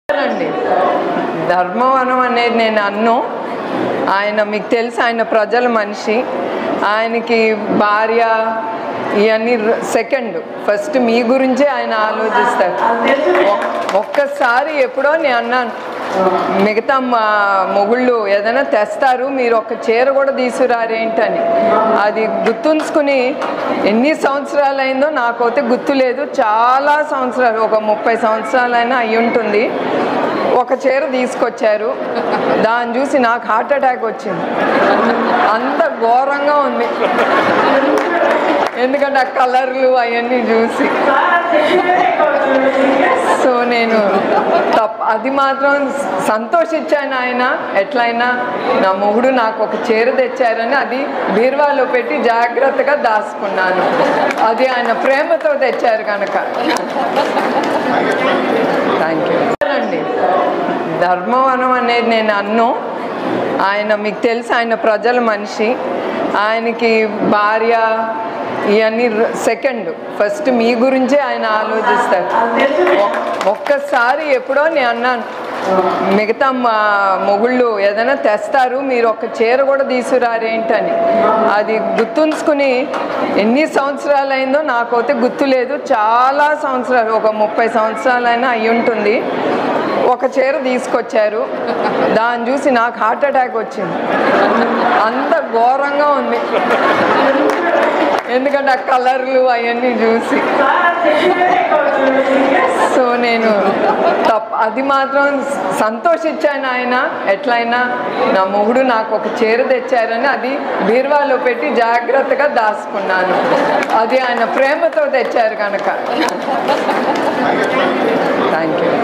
అండి ధర్మవనం అనేది నేను అన్ను ఆయన మీకు తెలుసు ఆయన ప్రజల మనిషి ఆయనకి భార్య ఇవన్నీ సెకండ్ ఫస్ట్ మీ గురించే ఆయన ఆలోచిస్తారు ఒక్- ఒక్కసారి ఎప్పుడో నేను అన్నాను మిగతా మా మొగుళ్ళు ఏదైనా తెస్తారు మీరు ఒక చీర కూడా తీసుకురారేంటని అది గుర్తుంచుకుని ఎన్ని సంవత్సరాలు అయిందో నాకైతే గుర్తు లేదు చాలా సంవత్సరాలు ఒక ముప్పై సంవత్సరాలైనా అయి ఉంటుంది ఒక చీర తీసుకొచ్చారు దాన్ని చూసి నాకు హార్ట్ అటాక్ వచ్చింది అంత ఘోరంగా ఉంది ఎందుకంటే ఆ కలర్లు అవన్నీ చూసి సో నేను తప్ప అది మాత్రం సంతోషించాను ఆయన ఎట్లయినా నా మొగుడు నాకు ఒక చీర తెచ్చారని అది బీరువాలో పెట్టి జాగ్రత్తగా దాచుకున్నాను అది ఆయన ప్రేమతో తెచ్చారు కనుక థ్యాంక్ యూ అండి ధర్మవనం అనేది నేను అన్ను ఆయన మీకు తెలుసు ఆయన ప్రజల మనిషి ఆయనకి భార్య ఇవన్నీ సెకండ్ ఫస్ట్ మీ గురించే ఆయన ఆలోచిస్తారు ఒక్- ఒక్కసారి ఎప్పుడో నేను అన్నాను మిగతా మా మొగుళ్ళు ఏదైనా తెస్తారు మీరు ఒక చీర కూడా తీసుకురారేంటని అది గుర్తుంచుకుని ఎన్ని సంవత్సరాలు అయిందో నాకైతే గుర్తు లేదు చాలా సంవత్సరాలు ఒక ముప్పై సంవత్సరాలైనా అయి ఉంటుంది ఒక చీర తీసుకొచ్చారు దాన్ని చూసి నాకు హార్ట్ అటాక్ వచ్చింది అంత ఘోరంగా ఉంది ఎందుకంటే ఆ కలర్లు అవన్నీ చూసి సో నేను తప్ప అది మాత్రం సంతోషించాను ఆయన ఎట్లయినా నా మొగుడు నాకు ఒక చీర తెచ్చారని అది బీరువాలో పెట్టి జాగ్రత్తగా దాచుకున్నాను అది ఆయన ప్రేమతో తెచ్చారు కనుక థ్యాంక్ యూ